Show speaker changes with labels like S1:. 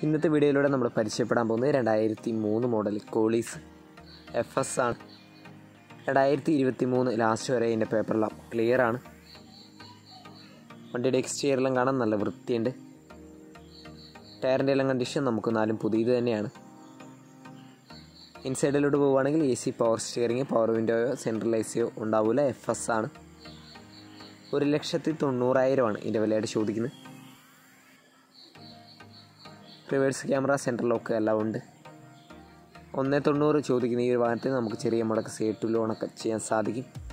S1: ഇന്നത്തെ വീഡിയോയിലൂടെ നമ്മൾ പരിചയപ്പെടാൻ പോകുന്നത് രണ്ടായിരത്തി മൂന്ന് മോഡൽ കോളീസ് എഫ് എസ് ആണ് രണ്ടായിരത്തി ഇരുപത്തി മൂന്ന് ലാസ്റ്റ് വരെ ഇതിൻ്റെ പേപ്പറെല്ലാം ക്ലിയർ ആണ് വണ്ടിയുടെ എക്സ്റ്റീരിയറെല്ലാം കാണാൻ നല്ല വൃത്തിയുണ്ട് ടയറിൻ്റെ എല്ലാം കണ്ടീഷൻ നമുക്ക് നാലും പുതിയത് തന്നെയാണ് ഇൻസൈഡിലോട്ട് പോവുകയാണെങ്കിൽ A C power steering power വിൻഡോയോ സെൻട്രൽ എ സിയോ ഉണ്ടാവില്ല എഫ് എസ് ആണ് ഒരു ലക്ഷത്തി തൊണ്ണൂറായിരമാണ് ഇതിൻ്റെ വിലയായിട്ട് ചോദിക്കുന്നത് റിവേഴ്സ് ക്യാമറ സെൻട്രൽ ലോക്ക് എല്ലാം ഉണ്ട് ഒന്നേ തൊണ്ണൂറ് ചോദിക്കുന്ന ഈ ഒരു വാഹനത്തിൽ നമുക്ക് ചെറിയ മുടക്ക് സേട്ടു ലോണൊക്കെ ചെയ്യാൻ സാധിക്കും